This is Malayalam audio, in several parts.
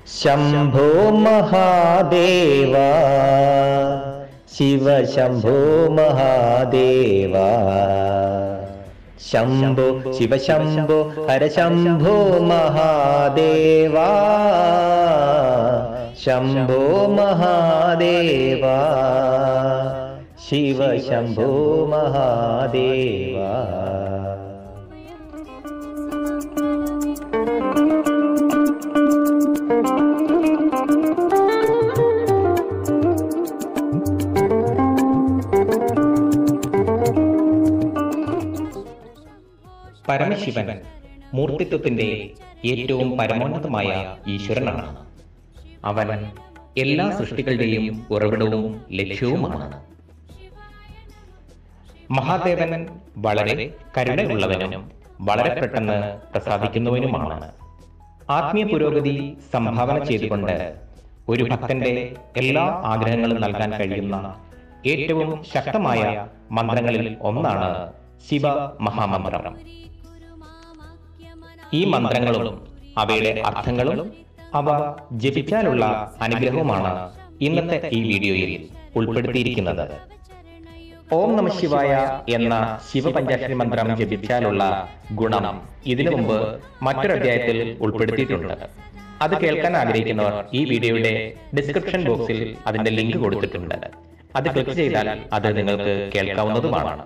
ശംഭോ മഹാദേവ ശിവ ശംഭോ മഹാദേവ ശംഭോ ശിവ ശംഭോ ഹര ശംഭോ മഹാദേവ ശംഭോ മഹാദേവ ശിവ ശംഭോ മഹാദേവ പരമശിവൻ മൂർത്തിത്വത്തിന്റെ ഏറ്റവും പരമോന്നതമായ ഈശ്വരനാണ് അവൻ എല്ലാ സൃഷ്ടികളുടെയും ഉറവിടവും ലക്ഷ്യവുമാണ് മഹാദേവൻ വളരെ കരുണയുള്ളവനും വളരെ പെട്ടെന്ന് പ്രസാദിക്കുന്നവനുമാണ് ആത്മീയ പുരോഗതി സംഭാവന ചെയ്തുകൊണ്ട് ഒരു ഭക്തന്റെ എല്ലാ ആഗ്രഹങ്ങളും നൽകാൻ കഴിയുന്ന ഏറ്റവും ശക്തമായ മന്ത്രങ്ങളിൽ ഒന്നാണ് ശിവ മഹാമന്ത്രം ഈ മന്ത്രങ്ങളും അവയുടെ അർത്ഥങ്ങളും അവ ജപിച്ചാലുള്ള അനുഗ്രഹവുമാണ് ഇന്നത്തെ ഈ വീഡിയോയിൽ ഉൾപ്പെടുത്തിയിരിക്കുന്നത് ഓം നമ ശിവായ എന്ന ശിവപഞ്ചാക്ഷരി മന്ത്രം ജപിച്ചാലുള്ള ഗുണം ഇതിനു മുമ്പ് മറ്റൊരു അധ്യായത്തിൽ ഉൾപ്പെടുത്തിയിട്ടുണ്ട് അത് കേൾക്കാൻ ആഗ്രഹിക്കുന്നവർ ഈ വീഡിയോയുടെ ഡിസ്ക്രിപ്ഷൻ ബോക്സിൽ അതിന്റെ ലിങ്ക് കൊടുത്തിട്ടുണ്ട് അത് ക്ലിക്ക് ചെയ്താൽ അത് നിങ്ങൾക്ക് കേൾക്കാവുന്നതുമാണ്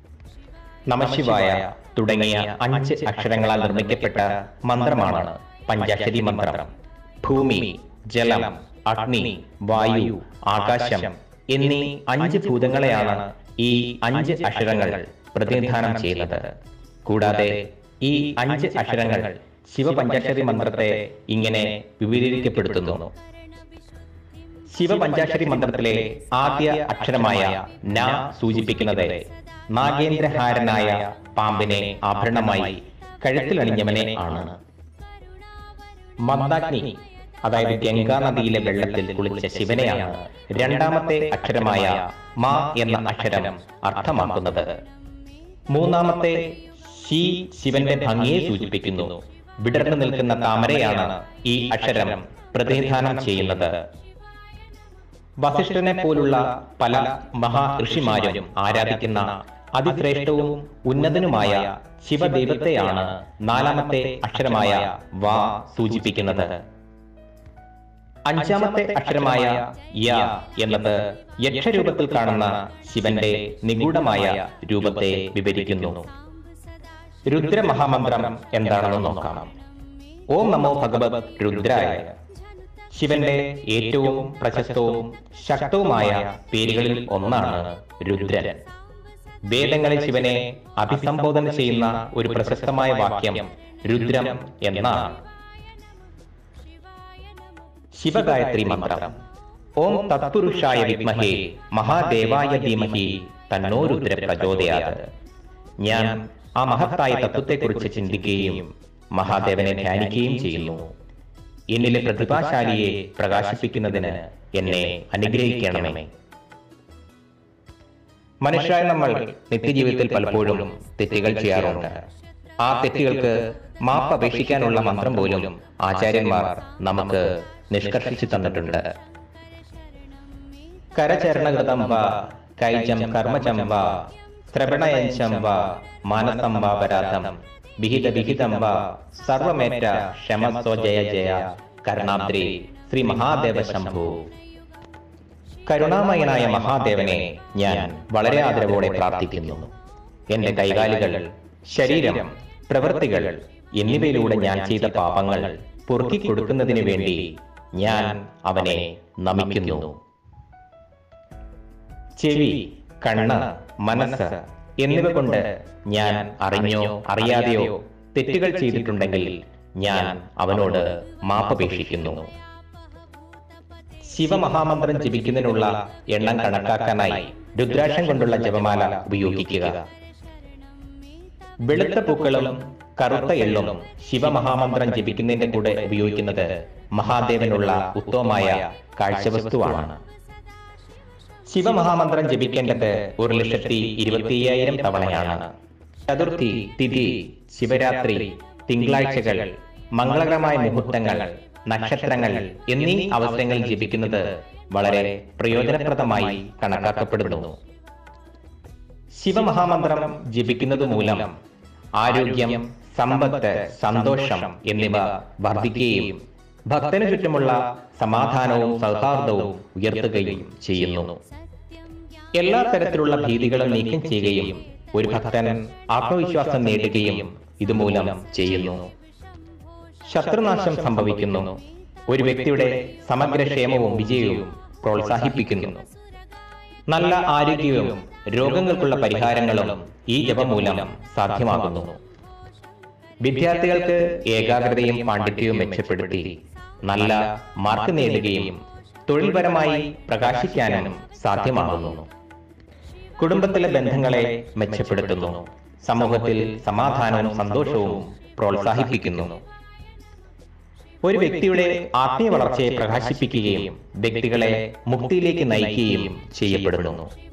നമശിവായ തുടങ്ങിയ അഞ്ച് അക്ഷരങ്ങളാൽ നിർമ്മിക്കപ്പെട്ട മന്ത്രമാണ് പഞ്ചാക്ഷരി മന്ത്രം ഭൂമി ജലം അഗ്നി വായു ആകാശം എന്നീ അഞ്ച് ഭൂതങ്ങളെയാണ് ഈ അഞ്ച് അക്ഷരങ്ങൾ പ്രതിനിധാനം ചെയ്യുന്നത് കൂടാതെ ഈ അഞ്ച് അക്ഷരങ്ങൾ ശിവപഞ്ചാക്ഷരി മന്ത്രത്തെ ഇങ്ങനെ വിപുലീകരിക്കപ്പെടുത്തുന്നു ശിവപഞ്ചാക്ഷരി മന്ത്രത്തിലെ ആദ്യ അക്ഷരമായ ന സൂചിപ്പിക്കുന്നത് നാഗേന്ദ്രഹാരനായ പാമ്പിനെ ആഭരണമായി കഴുത്തിലണിഞ്ഞവനെ ആണ് മന്ദാഗ്നി അതായത് ഗംഗാ നദിയിലെ വെള്ളത്തിൽ കുളിച്ച ശിവനെയാണ് രണ്ടാമത്തെ അക്ഷരമായ മ എന്ന അക്ഷരം അർത്ഥമാക്കുന്നത് മൂന്നാമത്തെ ശി ശിവന്റെ ഭംഗിയെ സൂചിപ്പിക്കുന്നു വിടർന്നു നിൽക്കുന്ന താമരയാണ് ഈ അക്ഷരം പ്രതിനിധാനം ചെയ്യുന്നത് വസിഷ്ഠനെ പോലുള്ള പല മഹാ ഋഷിമാരും ആരാധിക്കുന്ന അതിശ്രേഷ്ഠവും ഉന്നതനുമായ ശിവദൈവത്തെയാണ് നാലാമത്തെ അക്ഷരമായ വാ സൂചിപ്പിക്കുന്നത് അഞ്ചാമത്തെ അക്ഷരമായ യ എന്നത് യക്ഷരൂപത്തിൽ കാണുന്ന ശിവന്റെ നിഗൂഢമായ രൂപത്തെ വിവരിക്കുന്നു രുദ്രമഹാമന്ത്രം എന്താണെന്ന് നോക്കാം ഓം നമോ ഭഗവത് രുദ്രായ ശിവന്റെ ഏറ്റവും പ്രശസ്തവും ശക്തവുമായ പേരുകളിൽ ഒന്നാണ് രുദ്രൻ വേദങ്ങളിൽ ശിവനെ അഭിസംബോധന ചെയ്യുന്ന ഒരു പ്രശസ്തമായ വാക്യം രുദ്രം എന്നാണ് ശിവഗായത്രി മന്ത്രം ഓം തത്പുരുഷായ വിദ്മഹേ മഹാദേവായ ധീമഹി തന്നോ രുദ്ര പ്രചോദയാത് ഞാൻ ആ മഹത്തായ തത്വത്തെക്കുറിച്ച് ചിന്തിക്കുകയും മഹാദേവനെ ധ്യാനിക്കുകയും ചെയ്യുന്നു എന്നിലെ പ്രതിഭാശാലിയെ പ്രകാശിപ്പിക്കുന്നതിന് എന്നെ അനുഗ്രഹിക്കണമേ മനുഷ്യായ നമ്മൾ നിത്യജീവിതത്തിൽ പലപ്പോഴും തെറ്റുകൾ ചെയ്യാറുണ്ട് ആ തെറ്റുകൾക്ക് മാപ്പ് അപേക്ഷിക്കാനുള്ള മന്ത്രം പോലും ആചാര്യന്മാർ നമുക്ക് നിഷ്കർഷിച്ചു തന്നിട്ടുണ്ട് കരചരണകൃതം വ കൈജം കർമ്മചം വ ശ്രവണയഞ്ചം വ മാനസം വ പരാധം വിഹിത വിഹിതം വ സർവമേറ്റ ക്ഷമസ്വ ജയ ജയ കരുണാദ്രി ശ്രീ മഹാദേവ ശംഭു കരുണാമയനായ മഹാദേവനെ ഞാൻ വളരെ ആദരവോടെ പ്രാർത്ഥിക്കുന്നു എന്റെ കൈകാലുകൾ ശരീരം പ്രവൃത്തികൾ എന്നിവയിലൂടെ ഞാൻ ചെയ്ത പാപങ്ങൾ പൊറുക്കി കൊടുക്കുന്നതിന് വേണ്ടി ഞാൻ അവനെ നമിക്കുന്നു ചെവി കണ്ണ് മനസ്സ് എന്നിവ കൊണ്ട് ഞാൻ അറിഞ്ഞോ അറിയാതെയോ തെറ്റുകൾ ചെയ്തിട്ടുണ്ടെങ്കിൽ ഞാൻ അവനോട് മാപ്പപേക്ഷിക്കുന്നു ശിവമഹാമന്ത്രം ജപിക്കുന്നതിനുള്ള എണ്ണം കണക്കാക്കാനായി രുദ്രാക്ഷം കൊണ്ടുള്ള ജപമാല ഉപയോഗിക്കുക വെളുത്ത പൂക്കളും കറുത്ത എള്ളും ശിവമഹാമന്ത്രം ജപിക്കുന്നതിന്റെ കൂടെ ഉപയോഗിക്കുന്നത് മഹാദേവനുള്ള ഉത്തമമായ കാഴ്ചവസ്തുവാണ് ശിവമഹാമന്ത്രം ജപിക്കേണ്ടത് ഒരു ലക്ഷത്തി ഇരുപത്തി അയ്യായിരം തവണയാണ് ചതുർത്ഥി തിഥി ശിവരാത്രി തിങ്കളാഴ്ചകൾ മംഗളകരമായ മുഹൂർത്തങ്ങൾ നക്ഷത്രങ്ങൾ എന്നീ അവസരങ്ങളിൽ ജപിക്കുന്നത് വളരെ പ്രയോജനപ്രദമായി കണക്കാക്കപ്പെടുന്നു ശിവമഹാമന്ത്രം ജപിക്കുന്നത് മൂലം ആരോഗ്യം സമ്പത്ത് സന്തോഷം എന്നിവ വർദ്ധിക്കുകയും ഭക്തന് ചുറ്റുമുള്ള സമാധാനവും സൗഹാർദ്ദവും ഉയർത്തുകയും ചെയ്യുന്നു എല്ലാ തരത്തിലുള്ള ഭീതികളും നീക്കം ചെയ്യുകയും ഒരു ഭക്തൻ ആത്മവിശ്വാസം നേടുകയും ഇതുമൂലം ചെയ്യുന്നു ശത്രുനാശം സംഭവിക്കുന്നു ഒരു വ്യക്തിയുടെ സമഗ്ര ക്ഷേമവും വിജയവും പ്രോത്സാഹിപ്പിക്കുന്നു നല്ല ആരോഗ്യവും രോഗങ്ങൾക്കുള്ള പരിഹാരങ്ങളും ഈ ജപം മൂലം സാധ്യമാകുന്നു വിദ്യാർത്ഥികൾക്ക് ഏകാഗ്രതയും പാണ്ഡിത്യവും മെച്ചപ്പെടുത്തി നല്ല മാർക്ക് നേടുകയും തൊഴിൽപരമായി പ്രകാശിക്കാനും സാധ്യമാകുന്നു കുടുംബത്തിലെ ബന്ധങ്ങളെ മെച്ചപ്പെടുത്തുന്നു സമൂഹത്തിൽ സമാധാനവും സന്തോഷവും പ്രോത്സാഹിപ്പിക്കുന്നു ഒരു വ്യക്തിയുടെ ആത്മീയ വളർച്ചയെ പ്രകാശിപ്പിക്കുകയും വ്യക്തികളെ മുക്തിയിലേക്ക് നയിക്കുകയും ചെയ്യപ്പെടുന്നു